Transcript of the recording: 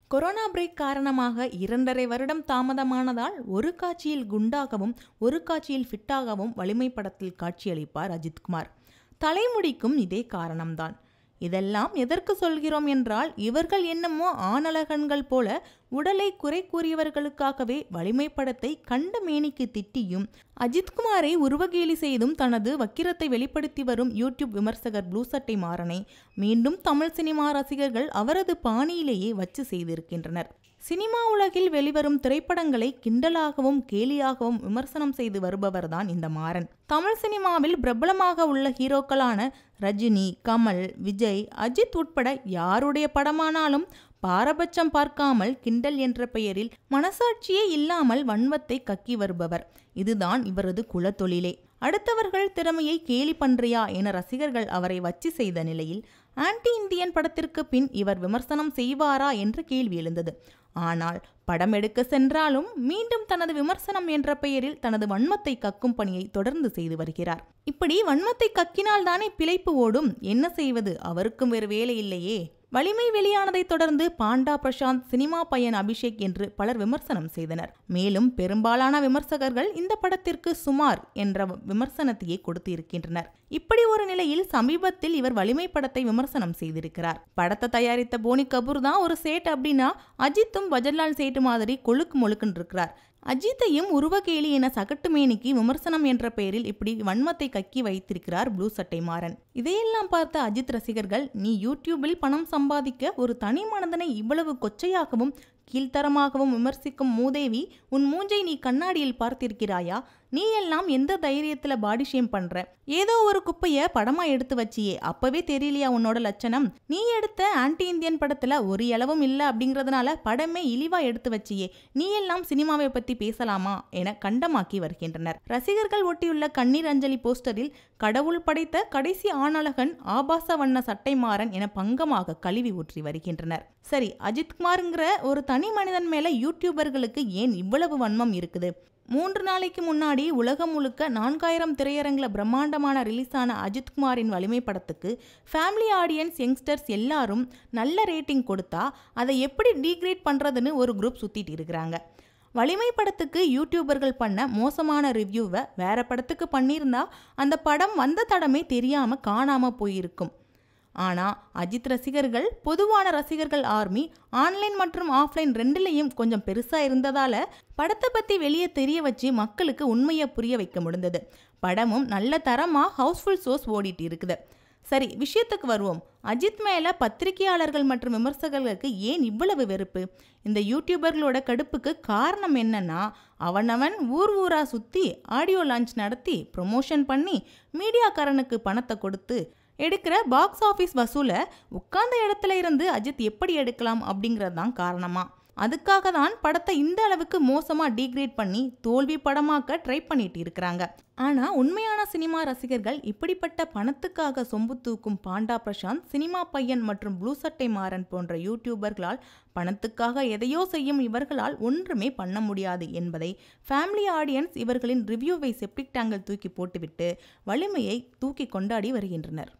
corona break காரணமாக இரண்டரை வருடம் தாமதமானதால் ஒரு காட்சியில் குண்டாகவும் ஒரு காட்சியில் ஃபிட்டாகவும் வலிமை படத்தில் காட்சியளிப்பார் அஜித்குமார் தலைமுடிக்கும் இதே காரணம்தான் இதெல்லாம் எதற்கு சொல்கிறோம் என்றால் இவர்கள் என்னமோ ஆணழகன்கள் போல உடலை குறை கூறியவர்களுக்காகவே வலிமை படத்தை கண்ட மேனிக்கு திட்டியும் அஜித்குமாரை உருவகேலி செய்தும் தனது வக்கிரத்தை வெளிப்படுத்தி வரும் யூடியூப் விமர்சகர் ப்ளூ சட்டை மாறனை மீண்டும் தமிழ் சினிமா ரசிகர்கள் அவரது பாணியிலேயே வச்சு செய்திருக்கின்றனர் சினிமா உலகில் வெளிவரும் திரைப்படங்களை கிண்டலாகவும் கேலியாகவும் விமர்சனம் செய்து வருபவர்தான் இந்த மாறன் தமிழ் சினிமாவில் பிரபலமாக உள்ள ஹீரோக்களான ரஜினி கமல் விஜய் அஜித் உட்பட யாருடைய படமானாலும் பாரபட்சம் பார்க்காமல் கிண்டல் என்ற பெயரில் மனசாட்சியே இல்லாமல் வன்மத்தை கக்கி வருபவர் இதுதான் இவரது குலத்தொழிலே அடுத்தவர்கள் திறமையை கேலி பண்றியா என ரசிகர்கள் அவரை வச்சு செய்த நிலையில் ஆன்டி இந்தியன் படத்திற்கு பின் இவர் விமர்சனம் செய்வாரா என்ற கேள்வி எழுந்தது ஆனால் படம் எடுக்க சென்றாலும் மீண்டும் தனது விமர்சனம் என்ற பெயரில் தனது வன்மத்தை கக்கும் பணியை தொடர்ந்து செய்து வருகிறார் இப்படி வன்மத்தை கக்கினால் தானே பிழைப்பு ஓடும் என்ன செய்வது அவருக்கும் வேறு வேலை இல்லையே வலிமை வெளியானதை தொடர்ந்து பாண்டா பிரசாந்த் சினிமா பையன் அபிஷேக் என்று பலர் விமர்சனம் செய்தனர் மேலும் பெரும்பாலான விமர்சகர்கள் இந்த படத்திற்கு சுமார் என்ற விமர்சனத்தையே கொடுத்து இருக்கின்றனர் இப்படி ஒரு நிலையில் சமீபத்தில் இவர் வலிமை படத்தை விமர்சனம் செய்திருக்கிறார் படத்தை தயாரித்த போனி கபூர் தான் ஒரு சேட் அப்படின்னா அஜித்தும் பஜன்லால் சேட்டு மாதிரி கொழுக்கு மொழுக்குன்னு இருக்கிறார் அஜித்தையும் உருவகேலி என சகட்டு மேனிக்கு விமர்சனம் என்ற பெயரில் இப்படி வன்மத்தை கக்கி வைத்திருக்கிறார் ப்ளூ சட்டை மாறன் இதையெல்லாம் பார்த்த அஜித் ரசிகர்கள் நீ யூடியூபில் பணம் சம்பாதிக்க ஒரு தனி மனிதனை இவ்வளவு கொச்சையாகவும் கீழ்த்தரமாகவும் விமர்சிக்கும் மூதேவி உன் மூஞ்சை நீ கண்ணாடியில் பார்த்திருக்கிறாயா நீ எல்லாம் எந்த தைரியத்துல பாடி ஷேம் பண்ற ஏதோ ஒரு குப்பைய படமா எடுத்து வச்சியே அப்பவே தெரியலையா உன்னோட லட்சணம் நீ எடுத்த ஆன்டி இந்தியன் படத்துல ஒரு அளவும் இல்ல அப்படிங்கறதுனால படமே இழிவா எடுத்து வச்சியே நீ எல்லாம் சினிமாவை பத்தி பேசலாமா என கண்டமாக்கி வருகின்றனர் ரசிகர்கள் ஒட்டியுள்ள கண்ணீர் அஞ்சலி போஸ்டரில் கடவுள் படைத்த கடைசி ஆணழகன் ஆபாச வண்ண சட்டை மாறன் என பங்கமாக கழுவி ஊற்றி வருகின்றனர் சரி அஜித்குமாருங்கிற ஒரு தனி மனிதன் மேல யூடியூபர்களுக்கு ஏன் இவ்வளவு வன்மம் இருக்குது மூன்று நாளைக்கு முன்னாடி உலகம் முழுக்க நான்காயிரம் திரையரங்கில் பிரம்மாண்டமான ரிலீஸ் ஆன அஜித்குமாரின் வலிமை படத்துக்கு ஃபேமிலி ஆடியன்ஸ் யங்ஸ்டர்ஸ் எல்லாரும் நல்ல ரேட்டிங் கொடுத்தா அதை எப்படி டீக்ரேட் பண்ணுறதுன்னு ஒரு குரூப் சுற்றிட்டு இருக்கிறாங்க வலிமை படத்துக்கு யூடியூபர்கள் பண்ண மோசமான ரிவ்யூவை வேற படத்துக்கு பண்ணியிருந்தா அந்த படம் வந்த தடமே தெரியாமல் காணாமல் போயிருக்கும் ஆனால் அஜித் ரசிகர்கள் பொதுவான ரசிகர்கள் ஆர்மி ஆன்லைன் மற்றும் ஆஃப்லைன் ரெண்டுலேயும் கொஞ்சம் பெருசாக இருந்ததால் படத்தை பற்றி வெளியே தெரிய வச்சு மக்களுக்கு உண்மையை புரிய வைக்க முடிந்தது படமும் நல்ல தரமாக ஹவுஸ்ஃபுல் ஷோஸ் ஓடிட்டு இருக்குது சரி விஷயத்துக்கு வருவோம் அஜித் மேல பத்திரிகையாளர்கள் மற்றும் விமர்சகர்களுக்கு ஏன் இவ்வளவு வெறுப்பு இந்த யூடியூபர்களோட கடுப்புக்கு காரணம் என்னன்னா அவனவன் ஊர் ஊரா சுத்தி ஆடியோ லான்ச் நடத்தி ப்ரொமோஷன் பண்ணி மீடியாக்காரனுக்கு பணத்தை கொடுத்து எடுக்கிற பாக்ஸ் ஆஃபீஸ் வசூலை உட்கார்ந்த இடத்துல இருந்து அஜித் எப்படி எடுக்கலாம் அப்படிங்கிறது தான் காரணமா அதுக்காக தான் படத்தை இந்த அளவுக்கு மோசமாக டீக்ரேட் பண்ணி தோல்வி படமாக்க ட்ரை பண்ணிட்டு இருக்கிறாங்க ஆனால் உண்மையான சினிமா ரசிகர்கள் இப்படிப்பட்ட பணத்துக்காக சொம்பு தூக்கும் பாண்டா பிரசாந்த் சினிமா பையன் மற்றும் ப்ளூ சட்டை மாறன் போன்ற யூடியூபர்களால் பணத்துக்காக எதையோ செய்யும் இவர்களால் ஒன்றுமே பண்ண முடியாது என்பதை ஃபேமிலி ஆடியன்ஸ் இவர்களின் ரிவ்யூவை செப்டிக் டேங்கில் தூக்கி போட்டுவிட்டு வலிமையை தூக்கி கொண்டாடி வருகின்றனர்